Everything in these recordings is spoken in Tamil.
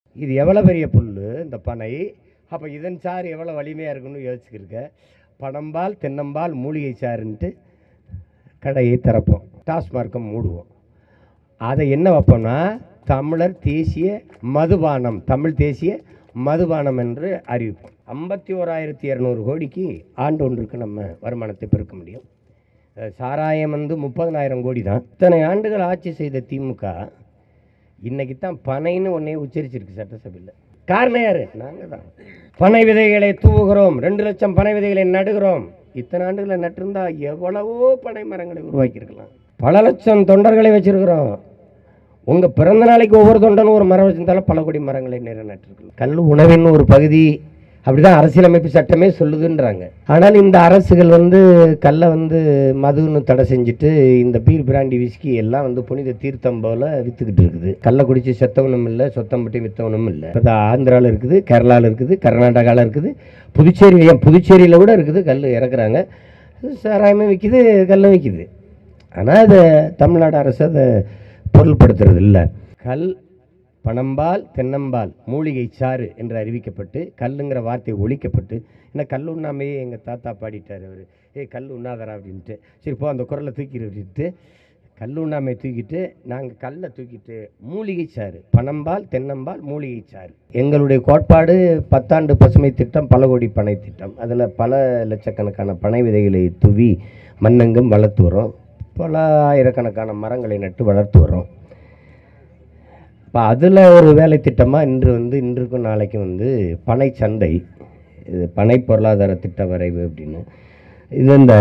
இது எவ்வளோ பெரிய புல் இந்த பனை அப்போ இதன் சாறு எவ்வளோ வலிமையாக இருக்குன்னு யோசிச்சுக்கிருக்க பனம்பால் தென்னம்பால் மூலிகை சாறுன்ட்டு கடையை திறப்போம் டாஸ்மார்க்கை மூடுவோம் அதை என்ன வைப்போம்னா தமிழர் தேசிய மதுபானம் தமிழ் தேசிய மதுபானம் என்று அறிவிப்போம் ஐம்பத்தி ஓராயிரத்தி இரநூறு கோடிக்கு ஆண்டு ஒன்றுக்கு நம்ம வருமானத்தை பெருக்க முடியும் அஹ் சாராயம் வந்து முப்பதனாயிரம் கோடி தான் இத்தனை ஆண்டுகள் ஆட்சி செய்த திமுக இன்னைக்கு தான் பனைன்னு ஒன்னே உச்சரிச்சிருக்கு சட்டசபையில் காரணம் யாரு நாங்கள் தான் பனை விதைகளை தூவுகிறோம் ரெண்டு லட்சம் பனை விதைகளை நடுகிறோம் இத்தனை ஆண்டுகளை நட்டிருந்தா எவ்வளவோ பனை மரங்களை உருவாக்கியிருக்கலாம் பல லட்சம் தொண்டர்களை வச்சிருக்கிறோம் உங்க பிறந்த நாளைக்கு ஒவ்வொரு தொண்டனும் ஒரு மரம் வச்சிருந்தாலும் பல கோடி மரங்களை நிறைய நட்டிருக்கலாம் கல் உணவின் ஒரு பகுதி அப்படிதான் அரசியலமைப்பு சட்டமே சொல்லுதுன்றாங்க ஆனால் இந்த அரசுகள் வந்து கல்லை வந்து மதுன்னு தடை செஞ்சுட்டு இந்த பீர் பிராண்டி விஸ்கி எல்லாம் வந்து புனித தீர்த்தம் போல வித்துக்கிட்டு இருக்குது கல்லை குடிச்சு செத்தவனும் இல்லை சொத்தம் பட்டி வித்தவனும் இல்லை இப்போ ஆந்திராவில் இருக்குது கேரளாவில் இருக்குது கர்நாடகாவில் இருக்குது புதுச்சேரி ஏன் புதுச்சேரியில் கூட இருக்குது கல் இறக்குறாங்க சாராயமே விற்கிது கல்லும் விற்கிது ஆனால் அதை தமிழ்நாடு அரசு அதை பொருள்படுத்துறது இல்லை கல் பனம்பால் தென்னம்பால் மூலிகை சாறு என்று அறிவிக்கப்பட்டு கல்லுங்கிற வார்த்தை ஒழிக்கப்பட்டு ஏன்னா கல் உண்ணாமையே எங்கள் தாத்தா பாடிட்டார் அவர் ஏய் கல் உண்ணாதரா அப்படின்ட்டு சரி போ அந்த குரலை தூக்கிடு அப்படின்ட்டு கல் உண்ணாமை தூக்கிட்டு நாங்கள் கல்லை தூக்கிட்டு மூலிகை சாறு பனம்பால் தென்னம்பால் மூலிகை சாறு எங்களுடைய கோட்பாடு பத்தாண்டு பசுமை திட்டம் பல கோடி பனை திட்டம் அதில் பல லட்சக்கணக்கான பனை விதைகளை தூவி மண்ணெங்கும் வளர்த்து வரோம் பல ஆயிரக்கணக்கான மரங்களை நட்டு வளர்த்து வரோம் இப்போ அதில் ஒரு வேலை திட்டமாக இன்று வந்து இன்றுக்கும் நாளைக்கும் வந்து பனை சந்தை இது பனை பொருளாதார திட்ட வரைவு அப்படின்னு இது இந்த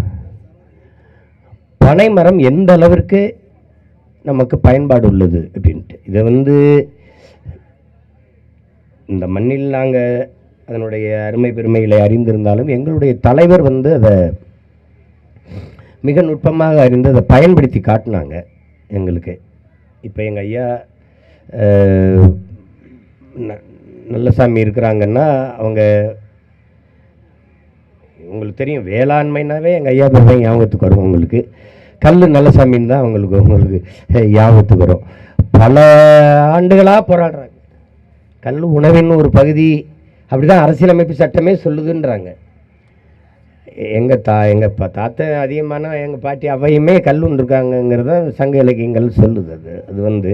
பனை மரம் எந்த அளவிற்கு நமக்கு பயன்பாடு உள்ளது அப்படின்ட்டு இதை வந்து இந்த மண்ணில் நாங்கள் அதனுடைய அருமை பெருமைகளை அறிந்திருந்தாலும் எங்களுடைய தலைவர் வந்து அதை மிக நுட்பமாக அறிந்து அதை பயன்படுத்தி காட்டினாங்க எங்களுக்கு இப்போ எங்கள் ஐயா அஹ், ந- நல்லசாமி இருக்கிறாங்கன்னா அவங்க உங்களுக்கு தெரியும் வேளாண்மைனாவே எங்கள் ஐயா பேர் தான் ஞாபகத்துக்கு வரும் உங்களுக்கு கல் நல்லசாமின்னு தான் அவங்களுக்கு உங்களுக்கு அஹ், ஞாபகத்துக்கு வரும் பல ஆண்டுகளாக போராடுறாங்க கல் உணவின் ஒரு பகுதி அப்படிதான் அரசியலமைப்பு சட்டமே சொல்லுதுன்றாங்க எங்கள் தா எங்கள் பா தாத்தா அதிகமான எங்கள் பாட்டி அவையுமே கல் இருக்காங்கங்கிறத சங்க இலக்கியங்கள் சொல்லுது அது அது வந்து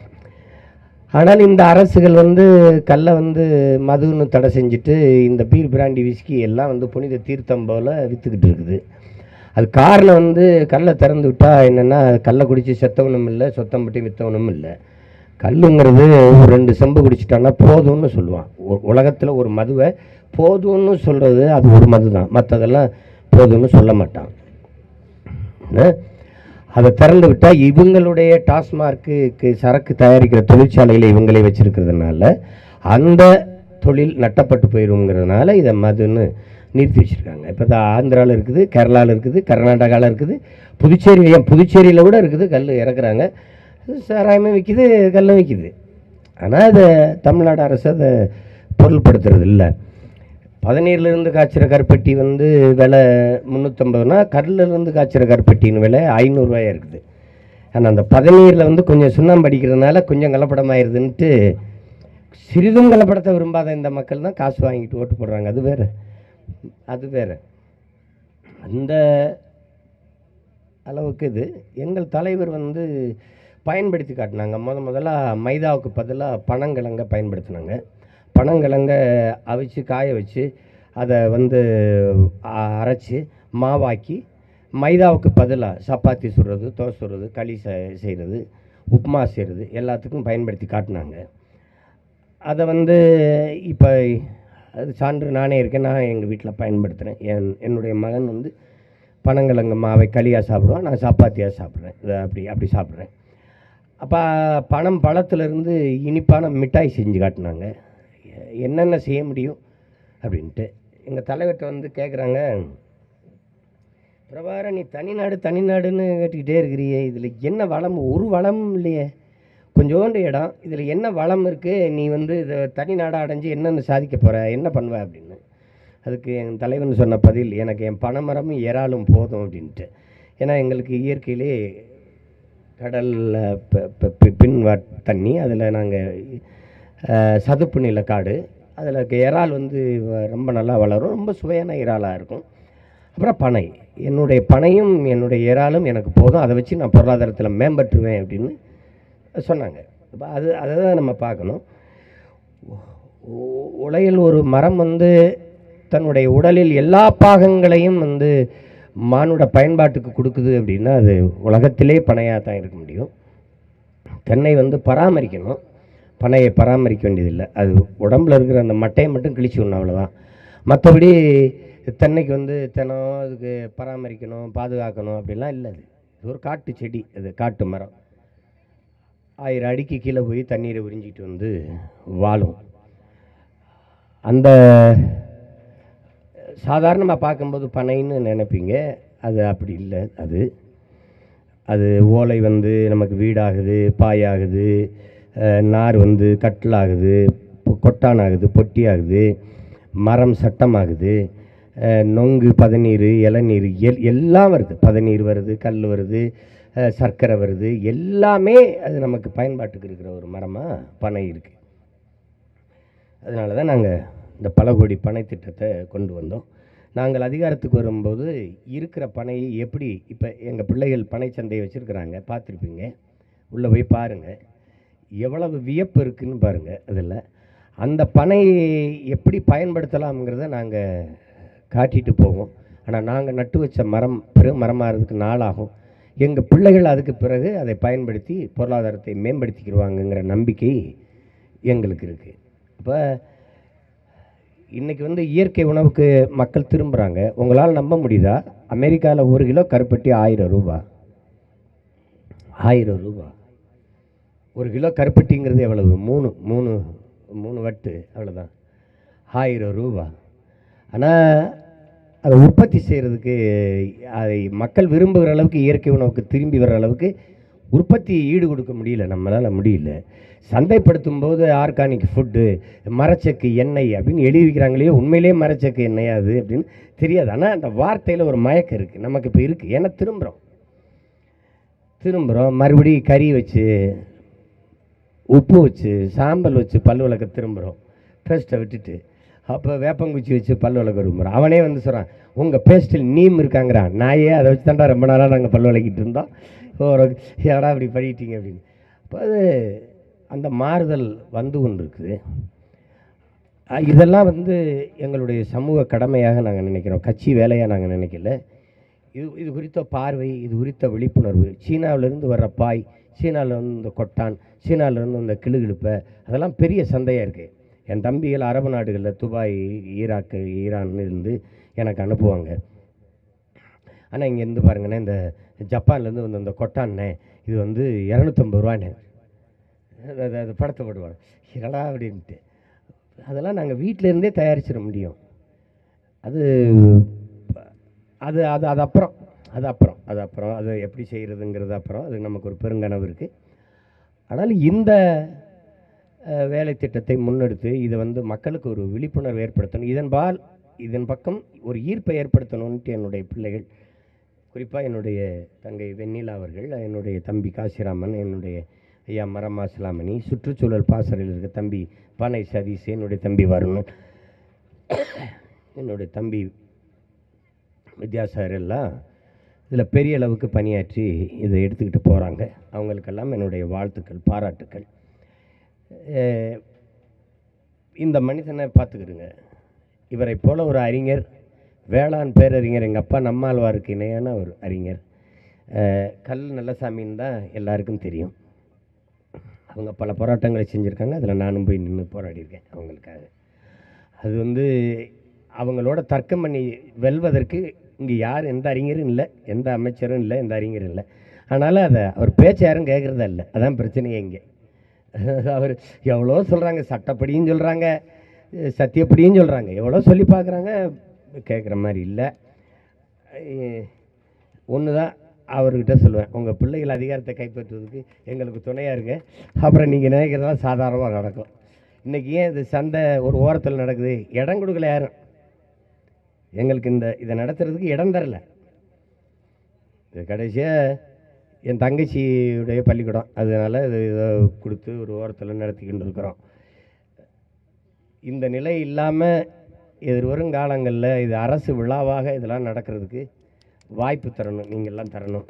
ஆனால் இந்த அரசுகள் வந்து கல்லை வந்து மதுன்னு தடை செஞ்சுட்டு இந்த பீர் பிராண்டி விஸ்கி எல்லாம் வந்து புனித தீர்த்தம் போல் விற்றுக்கிட்டு இருக்குது அது காரணம் வந்து கல்லை திறந்து விட்டா என்னென்னா கல்லை குடித்து செத்தவனும் இல்லை சொத்தம் பட்டி வித்தவனும் இல்லை கல்லுங்கிறது ஒரு ரெண்டு செம்பு குடிச்சிட்டான்னா போதும்னு சொல்லுவான் உலகத்தில் ஒரு மதுவை போதும்னு சொல்கிறது அது ஒரு மது தான் மற்றதெல்லாம் போதும்னு சொல்ல மாட்டான் என்ன? அதை திறந்து விட்டால் இவங்களுடைய டாஸ்மார்க்கு சரக்கு தயாரிக்கிற தொழிற்சாலையில் இவங்களே வச்சிருக்கிறதுனால அந்த தொழில் நட்டப்பட்டு போயிருங்கிறதுனால இதை மதுன்னு நிறுத்தி வச்சுருக்காங்க இப்போ தான் ஆந்திராவில் இருக்குது கேரளாவில் இருக்குது கர்நாடகாவில் இருக்குது புதுச்சேரி ஏன் புதுச்சேரியில் கூட இருக்குது கல் இறக்குறாங்க சாராயமே விற்கிது கல்லும் விற்கிது ஆனால் அதை தமிழ்நாடு அரசு அதை பொருள்படுத்துறது இல்லை பதினீர்லேருந்து காய்ச்சிற கருப்பட்டி வந்து விலை முந்நூற்றம்பதுனா கல்லிருந்து காய்ச்சிற கருப்பட்டின்னு விலை ஐநூறுரூவாயா இருக்குது ஆனால் அந்த பதநீரில் வந்து கொஞ்சம் சுண்ணாம்பு அடிக்கிறதுனால கொஞ்சம் கலப்படமாயிருதுன்ட்டு சிறிதும் கலப்படத்தை விரும்பாத இந்த மக்கள் தான் காசு வாங்கிட்டு ஓட்டு போடுறாங்க அது வேற அது வேற அந்த அளவுக்கு இது எங்கள் தலைவர் வந்து பயன்படுத்தி காட்டினாங்க முத முதல்ல மைதாவுக்கு பதிலாக பனங்கிழங்க பயன்படுத்தினாங்க பனங்கிழங்க அவிச்சு காய வச்சு அதை வந்து அ- அரைச்சி மாவாக்கி மைதாவுக்கு பதிலாக சப்பாத்தி சுடுறது தோசை சுடுறது களி செ- செய்கிறது உப்புமா செய்கிறது எல்லாத்துக்கும் பயன்படுத்தி காட்டினாங்க அதை வந்து இப்போ அது சான்று நானே இருக்கேன் நான் எங்கள் வீட்டில் பயன்படுத்துகிறேன் என் என்னுடைய மகன் வந்து பனங்கிழங்கு மாவை களியாக சாப்பிடுவான் நான் சப்பாத்தியாக சாப்பிட்றேன் இதை அப்படி அப்படி சாப்பிட்றேன் அப்போ பனம் பழத்துலேருந்து இனிப்பான மிட்டாய் செஞ்சு காட்டினாங்க என்னென்ன செய்ய முடியும் அப்படின்ட்டு எங்கள் தலைவர்கிட்ட வந்து கேட்குறாங்க பிரபாகரன் நீ தனிநாடு தனிநாடுன்னு கேட்டுக்கிட்டே இருக்கிறியே இதில் என்ன வளம் ஒரு வளமும் இல்லையே கொஞ்சோண்டு இடம் இதில் என்ன வளம் இருக்குது நீ வந்து இதை தனிநாடாக அடைஞ்சு என்னென்ன சாதிக்க போகிற என்ன பண்ணுவ அப்படின்னு அதுக்கு என் தலைவன் சொன்ன பதில் எனக்கு என் பனைமரமும் இறாலும் போதும் அப்படின்ட்டு ஏன்னா எங்களுக்கு இயற்கையிலே கடலில் பின் வா தண்ணி அதில் நாங்கள் அஹ், சதுப்பு நில காடு அதில் இறால் வந்து வ- ரொம்ப நல்லா வளரும் ரொம்ப சுவையான இறாலாக இருக்கும் அப்புறம் பனை என்னுடைய பனையும் என்னுடைய இறாலும் எனக்கு போதும் அதை வச்சு நான் பொருளாதாரத்தில் மேம்பட்டுருவேன் அப்படின்னு சொன்னாங்க அப்போ அது அதை தான் நம்ம பார்க்கணும் உ- உலகில் ஒரு மரம் வந்து தன்னுடைய உடலில் எல்லா பாகங்களையும் வந்து மானுட பயன்பாட்டுக்கு கொடுக்குது அப்படின்னா அது உலகத்திலே பனையாக தான் இருக்க முடியும் தென்னை வந்து பராமரிக்கணும் பனையை பராமரிக்க வேண்டியதில்லை அது உடம்புல இருக்கிற அந்த மட்டையை மட்டும் கிழிச்சு விடணும் அவ்வளோதான் மற்றபடி தென்னைக்கு வந்து தினம் அதுக்கு பராமரிக்கணும் பாதுகாக்கணும் அப்படிலாம் இல்லை அது இது ஒரு காட்டு செடி அது காட்டு மரம் ஆயிரம் அடிக்கு கீழே போய் தண்ணீரை உறிஞ்சிட்டு வந்து வாழும் அந்த சாதாரணமாக பார்க்கும்போது பனைன்னு நினைப்பீங்க அது அப்படி இல்லை அது அது ஓலை வந்து நமக்கு வீடாகுது பாயாகுது அஹ், நார் வந்து கட்டிலாகுது பொ- கொட்டான் ஆகுது பொட்டி ஆகுது மரம் சட்டமாகுது அஹ், நொங்கு பதநீர் இளநீர் எல் எல்லாம் வருது பதநீர் வருது கல் வருது அஹ், சர்க்கரை வருது எல்லாமே அது நமக்கு பயன்பாட்டுக்கு இருக்கிற ஒரு மரமாக பனை இருக்குது அதனால தான் நாங்கள் இந்த பல கோடி பனை திட்டத்தை கொண்டு வந்தோம் நாங்கள் அதிகாரத்துக்கு வரும்போது இருக்கிற பனையை எப்படி இப்போ எங்கள் பிள்ளைகள் பனை சந்தையை வச்சுருக்குறாங்க பார்த்துருப்பீங்க உள்ளே போய் பாருங்கள் எவ்வளவு வியப்பு இருக்குன்னு பாருங்கள் அதில் அந்த பனை எப்படி பயன்படுத்தலாம்ங்கிறத நாங்கள் காட்டிட்டு போவோம் ஆனால் நாங்கள் நட்டு வச்ச மரம் பெரு மரமாகிறதுக்கு நாளாகும் எங்கள் பிள்ளைகள் அதுக்கு பிறகு அதை பயன்படுத்தி பொருளாதாரத்தை மேம்படுத்திக்கிடுவாங்கங்கிற நம்பிக்கை எங்களுக்கு இருக்குது அப்போ இன்றைக்கி வந்து இயற்கை உணவுக்கு மக்கள் திரும்புகிறாங்க உங்களால் நம்ப முடியுதா அமெரிக்காவில் ஒரு கிலோ கருப்பட்டி ஆயிரம் ரூபா ஆயிரம் ரூபா ஒரு கிலோ கருப்பட்டிங்கிறது எவ்வளவு மூணு மூணு மூணு வட்டு அவ்வளோதான் ஆயிரம் ரூபா ஆனால் அதை உற்பத்தி செய்கிறதுக்கு அதை மக்கள் விரும்புகிற அளவுக்கு இயற்கை உணவுக்கு திரும்பி வர அளவுக்கு உற்பத்தி ஈடு கொடுக்க முடியல நம்மளால் முடியல சந்தைப்படுத்தும் போது ஆர்கானிக் ஃபுட்டு மரச்செக்கு எண்ணெய் அப்படின்னு எழுதி வைக்கிறாங்களே உண்மையிலேயே மரச்செக்கு எண்ணெயா அது அப்படின்னு தெரியாது ஆனால் அந்த வார்த்தையில் ஒரு மயக்கம் இருக்குது நமக்கு இப்போ இருக்குது ஏன்னா திரும்புகிறோம் திரும்புகிறோம் மறுபடியும் கறி வச்சு உப்பு வச்சு சாம்பல் வச்சு பல் விளக்க திரும்புகிறோம் பேஸ்ட்டை விட்டுட்டு அப்போ வேப்பங்குச்சி வச்சு பல் விளக்க விரும்புகிறோம் அவனே வந்து சொல்கிறான் உங்கள் பேஸ்ட்டில் நீம் இருக்காங்கிறான் நாயே அதை வச்சு தாண்டா ரொம்ப நாளாக நாங்கள் பல் விளக்கிட்டு இருந்தோம் ஒரு ஏடா இப்படி பண்ணிட்டீங்க அப்படின்னு அப்போ அது அந்த மாறுதல் வந்து கொண்டு இருக்குது அஹ் இதெல்லாம் வந்து எங்களுடைய சமூக கடமையாக நாங்கள் நினைக்கிறோம் கட்சி வேலையாக நாங்கள் நினைக்கல இது இது குறித்த பார்வை இது குறித்த விழிப்புணர்வு சீனாவிலேருந்து வர்ற பாய் சீனாவில் வந்து இந்த கொட்டான் சீனாவிலேருந்து இந்த கிளுகிழுப்பை அதெல்லாம் பெரிய சந்தையாக இருக்குது என் தம்பிகள் அரபு நாடுகளில் துபாய் ஈராக்கு ஈரான் இருந்து எனக்கு அனுப்புவாங்க ஆனால் இங்கேருந்து பாருங்கண்ணே இந்த ஜப்பான்லேருந்து வந்த இந்த கொட்டான்னே இது வந்து இரநூத்தம்பது ரூபாண்ணே அது- அது அது படத்தை போடுவாங்க என்னடா அப்படின்ட்டு அதெல்லாம் நாங்கள் வீட்டிலேருந்தே தயாரிச்சிட முடியும் அது அது அது அது அப்புறம் அது அப்புறம் அது அப்புறம் அது எப்படி செய்கிறதுங்கிறது அப்புறம் அது நமக்கு ஒரு பெருங்கனவு இருக்குது ஆனால் இந்த அஹ், வேலை திட்டத்தை முன்னெடுத்து இதை வந்து மக்களுக்கு ஒரு விழிப்புணர்வு ஏற்படுத்தணும் இதன்பால் இதன் பக்கம் ஒரு ஈர்ப்பை ஏற்படுத்தணும்ன்ட்டு என்னுடைய பிள்ளைகள் குறிப்பாக என்னுடைய தங்கை வெண்ணிலா அவர்கள் என்னுடைய தம்பி காசிராமன் என்னுடைய ஐயா மரமா சிலாமணி சுற்றுச்சூழல் பாசறையில் இருக்க தம்பி பானை சதீஷ் என்னுடைய தம்பி வருணன் என்னுடைய தம்பி வித்யாசாகர் எல்லாம் இதில் பெரிய அளவுக்கு பணியாற்றி இதை எடுத்துக்கிட்டு போகிறாங்க அவங்களுக்கெல்லாம் என்னுடைய வாழ்த்துக்கள் பாராட்டுக்கள் அஹ் இந்த மனிதனை பார்த்துக்கிடுங்க இவரை போல ஒரு அறிஞர் வேளாண் பேரறிஞர் எங்கள் அப்பா நம்மாழ்வாருக்கு இணையான ஒரு அறிஞர் அஹ் கல் நல்லசாமின்னு தான் எல்லாருக்கும் தெரியும் அவங்க பல போராட்டங்களை செஞ்சுருக்காங்க அதில் நானும் போய் நின்று போராடியிருக்கேன் அவங்களுக்காக அது வந்து அவங்களோட தர்க்கம் பண்ணி வெல்வதற்கு இங்கே யார் எந்த அறிஞரும் இல்லை எந்த அமைச்சரும் இல்லை எந்த அறிஞரும் இல்லை ஆனாலும் அதை அவர் பேச்ச யாரும் கேட்குறதா இல்லை அதான் பிரச்சனையே இங்கே அவர் எவ்வளோ சொல்கிறாங்க சட்டப்படியும் சொல்கிறாங்க சத்தியப்படியும் சொல்கிறாங்க எவ்வளோ சொல்லி பார்க்குறாங்க கேட்குற மாதிரி இல்லை ஒன்று தான் அவர்கிட்ட சொல்லுவேன் உங்கள் பிள்ளைகள் அதிகாரத்தை கைப்பற்றுவதற்கு எங்களுக்கு துணையாக இருங்க அப்புறம் நீங்கள் நினைக்கிறதெல்லாம் சாதாரணமாக நடக்கும் இன்றைக்கி ஏன் இது சண்டை ஒரு ஓரத்தில் நடக்குது இடம் கொடுக்கல யாரும் எங்களுக்கு இந்த இதை நடத்துறதுக்கு இடம் தரல இது கடைசியாக என் தங்கச்சியுடைய பள்ளிக்கூடம் அதனால் இது இதை கொடுத்து ஒரு ஓரத்தில் நடத்திக்கிட்டு இருக்கிறோம் இந்த நிலை இல்லாமல் எதிர்வரும் காலங்களில் இது அரசு விழாவாக இதெல்லாம் நடக்கிறதுக்கு வாய்ப்பு தரணும் நீங்கள்லாம் தரணும்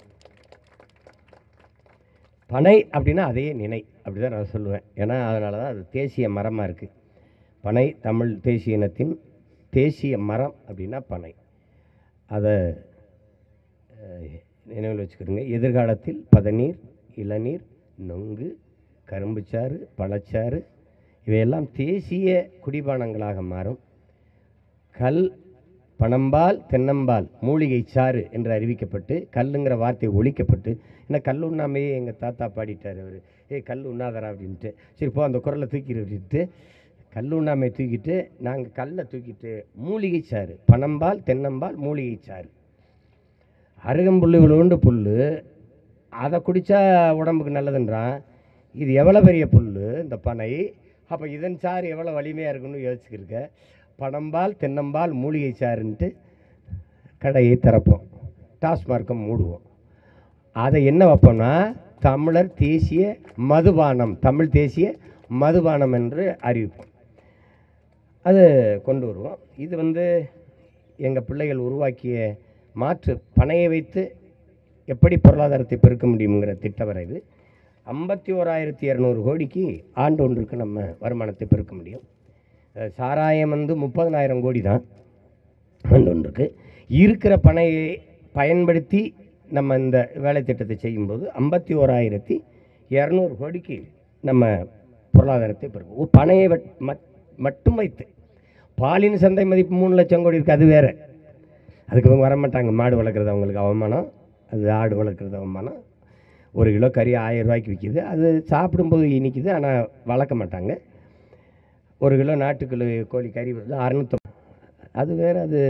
பனை அப்படின்னா அதே நினை அப்படி தான் நான் சொல்லுவேன் ஏன்னா அதனால தான் அது தேசிய மரமாக இருக்குது பனை தமிழ் தேசிய இனத்தின் தேசிய மரம் அப்படின்னா பனை அதை அஹ், நினைவில் வச்சுக்கிடுங்க எதிர்காலத்தில் பதநீர் இளநீர் நொங்கு கரும்புச்சாறு பழச்சாறு இவையெல்லாம் தேசிய குடிபானங்களாக மாறும் கல் பனம்பால் தென்னம்பால் மூலிகை சாறு என்று அறிவிக்கப்பட்டு கல்லுங்கிற வார்த்தை ஒழிக்கப்பட்டு ஏன்னா கல் உண்ணாமையே எங்கள் தாத்தா பாடிட்டார் அவர் ஏய் கல் உண்ணாதரா அப்படின்ட்டு சரி போ அந்த குரலை தூக்கிடு அப்படின்ட்டு கல் உண்ணாமை தூக்கிட்டு நாங்கள் கல்லை தூக்கிட்டு மூலிகை சாறு பனம்பால் தென்னம்பால் மூலிகை சாறு அருகம்புல் விழுண்டு புல் அதை குடித்தா உடம்புக்கு நல்லதுன்றான் இது எவ்வளோ பெரிய புல் இந்த பனை அப்போ இதன் சாறு எவ்வளோ வலிமையாக இருக்குன்னு யோசிச்சுக்கிருக்க பனம்பால் தென்னம்பால் மூலிகை சாறுன்ட்டு கடையை திறப்போம் டாஸ்மார்க்கை மூடுவோம் அதை என்ன வைப்போம்னா தமிழர் தேசிய மதுபானம் தமிழ் தேசிய மதுபானம் என்று அறிவிப்போம் அது கொண்டு வருவோம் இது வந்து எங்கள் பிள்ளைகள் உருவாக்கிய மாற்று பனையை வைத்து எப்படி பொருளாதாரத்தை பெருக்க முடியுங்கிற திட்ட வரைவு ஐம்பத்தி ஓராயிரத்தி இரநூறு கோடிக்கு ஆண்டு ஒன்றுக்கு நம்ம வருமானத்தை பெருக்க முடியும் அஹ் சாராயம் வந்து முப்பதனாயிரம் கோடி தான் ஆண்டு ஒன்றுக்கு இருக்கிற பனையை பயன்படுத்தி நம்ம இந்த வேலை திட்டத்தை செய்யும்போது ஐம்பத்தி ஓராயிரத்தி இரநூறு கோடிக்கு நம்ம பொருளாதாரத்தை பெருக்கும் ஒரு பனையை வட்- மட்- மட்டும் வைத்து பாலின் சந்தை மதிப்பு மூணு லட்சம் கோடி இருக்குது அது வேறு அதுக்கு இவங்க வரமாட்டாங்க மாடு வளர்க்குறது அவங்களுக்கு அவமானம் அது ஆடு வளர்க்குறது அவமானம் ஒரு கிலோ கறி ஆயிரம் ரூபாய்க்கு விற்கிது அது சாப்பிடும்போது இனிக்குது ஆனால் வளர்க்க மாட்டாங்க ஒரு கிலோ நாட்டுக்கிலோ கோழி கறி வருது அறுநூத்தம் அது வேறு அது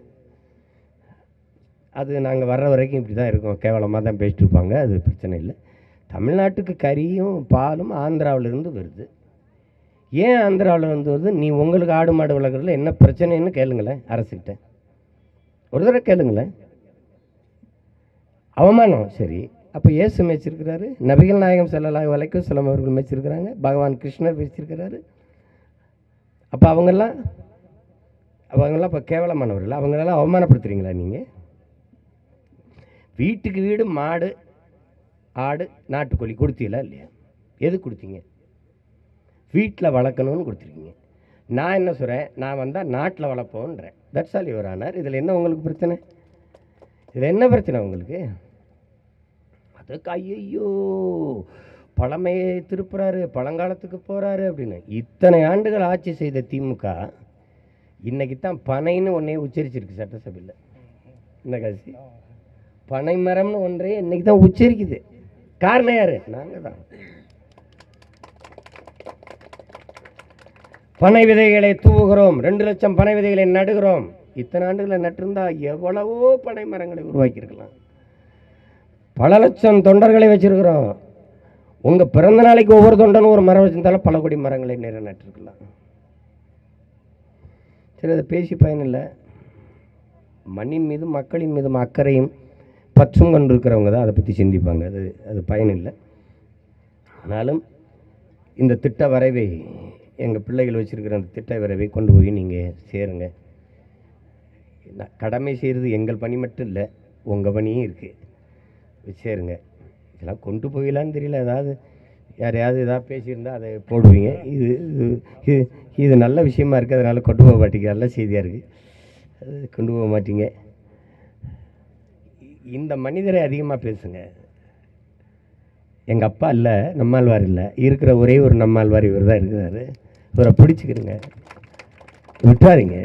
அது நாங்கள் வர்ற வரைக்கும் இப்படி தான் இருக்கோம் கேவலமாக தான் பேசிட்டு இருப்பாங்க அது பிரச்சனை இல்லை தமிழ்நாட்டுக்கு கறியும் பாலும் ஆந்திராவிலிருந்து வருது ஏன் ஆந்திராவில் இருந்து வருது நீ உங்களுக்கு ஆடு மாடு வளர்க்குறதுல என்ன பிரச்சனைன்னு கேளுங்களேன் அரசுக்கிட்ட ஒரு தடவை கேளுங்களேன் அவமானம் சரி அப்போ இயேசு மேய்ச்சிருக்கிறாரு நபிகள் நாயகம் செல்லலாக வலைக்கும் சிலம் அவர்கள் மேய்ச்சிருக்கிறாங்க பகவான் கிருஷ்ணர் மேய்ச்சிருக்கிறாரு அப்போ அவங்கெல்லாம் அவங்கெல்லாம் இப்போ கேவலமானவர்கள் அவங்களெல்லாம் அவமானப்படுத்துறீங்களா நீங்கள் வீட்டுக்கு வீடு மாடு ஆடு நாட்டுக்கோழி கொடுத்தீங்களா இல்லையா எது கொடுத்தீங்க வீட்டில் வளர்க்கணும்னு கொடுத்துருக்கீங்க நான் என்ன சொல்கிறேன் நான் வந்தால் நாட்டில் வளர்ப்போன்றேன் தட்ஸ் ஆல் யுவர் ஆனார் இதில் என்ன உங்களுக்கு பிரச்சனை இதில் என்ன பிரச்சனை உங்களுக்கு அதுக்கு ஐயோ பழமையை திருப்புறாரு பழங்காலத்துக்கு போகிறாரு அப்படின்னு இத்தனை ஆண்டுகள் ஆட்சி செய்த திமுக இன்னைக்கு தான் பனைன்னு ஒன்றே உச்சரிச்சிருக்கு சட்டசபையில் இந்த காசி பனை மரம்னு ஒன்றே இன்னைக்கு தான் உச்சரிக்குது காரணம் யாரு நாங்கள் தான் பனை விதைகளை தூவுகிறோம் ரெண்டு லட்சம் பனை விதைகளை நடுகிறோம் இத்தனை ஆண்டுகளை நட்டிருந்தா எவ்வளவோ பனை மரங்களை உருவாக்கியிருக்கலாம் பல லட்சம் தொண்டர்களை வச்சிருக்கிறோம் உங்கள் பிறந்த நாளைக்கு ஒவ்வொரு தொண்டனும் ஒரு மரம் வச்சிருந்தாலும் பல கோடி மரங்களை நிறைய நட்டிருக்கலாம் சரி அதை பேசி பயனில்லை மண்ணின் மீதும் மக்களின் மீதும் அக்கறையும் பற்றும் கொண்டிருக்கிறவங்க தான் அதை பற்றி சிந்திப்பாங்க அது அது பயனில்லை ஆனாலும் இந்த திட்ட வரைவை எங்கள் பிள்ளைகள் வச்சுருக்கிற அந்த திட்ட வரைவை கொண்டு போய் நீங்கள் சேருங்க நான் கடமை செய்கிறது எங்கள் பணி மட்டும் இல்லை உங்கள் பணியும் இருக்குது சேருங்க இதெல்லாம் கொண்டு போயிடலான்னு தெரியல ஏதாவது யாரையாவது ஏதாவது பேசியிருந்தால் அதை போடுவீங்க இது இது இது இது நல்ல விஷயமா இருக்குது அதனால் கொண்டு போக மாட்டீங்க நல்ல செய்தியாக இருக்குது அது கொண்டு போக மாட்டீங்க இந்த மனிதரை அதிகமாக பேசுங்க எங்கள் அப்பா இல்லை நம்மாழ்வார் இல்லை இருக்கிற ஒரே ஒரு நம்மாழ்வார் இவர் தான் இருக்கிறாரு இவரை பிடிச்சிக்கிறங்க விட்டுறாதீங்க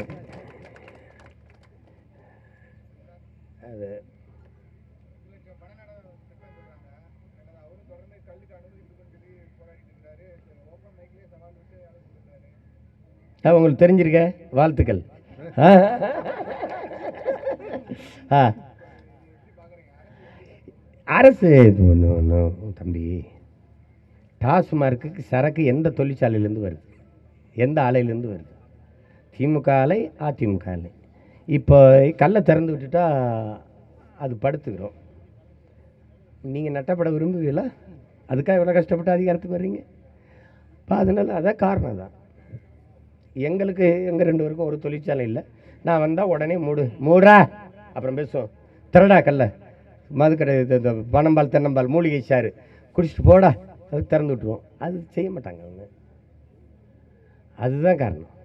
அது ஆ, உங்களுக்கு தெரிஞ்சிருக்க வாழ்த்துக்கள் ஆ ஆ அரசு இது ஒன்று ஒன்றும் தம்பி டாஸ்மார்க்குக்கு சரக்கு எந்த தொழிற்சாலையிலேருந்து வருது எந்த ஆலையிலேருந்து வருது திமுக ஆலை அதிமுக ஆலை இப்போ கல்லை திறந்து விட்டுட்டா அது படுத்துக்கிறோம் நீங்கள் நட்டப்பட விரும்புவீங்களா அதுக்காக இவ்வளோ கஷ்டப்பட்டு அதிகாரத்துக்கு வர்றீங்க இப்போ அதனால அதான் காரணம் தான் எங்களுக்கு எங்கள் ரெண்டு பேருக்கும் ஒரு தொழிற்சாலை இல்லை நான் வந்தால் உடனே மூடு மூடா அப்புறம் பேசுவோம் திரடா கல்ல மதுக்கடை இது இந்த பனம்பால் தென்னம்பால் மூலிகை சாறு குடிச்சிட்டு போடா அது திறந்து விட்ருவோம் அது செய்ய மாட்டாங்க அவங்க அதுதான் காரணம்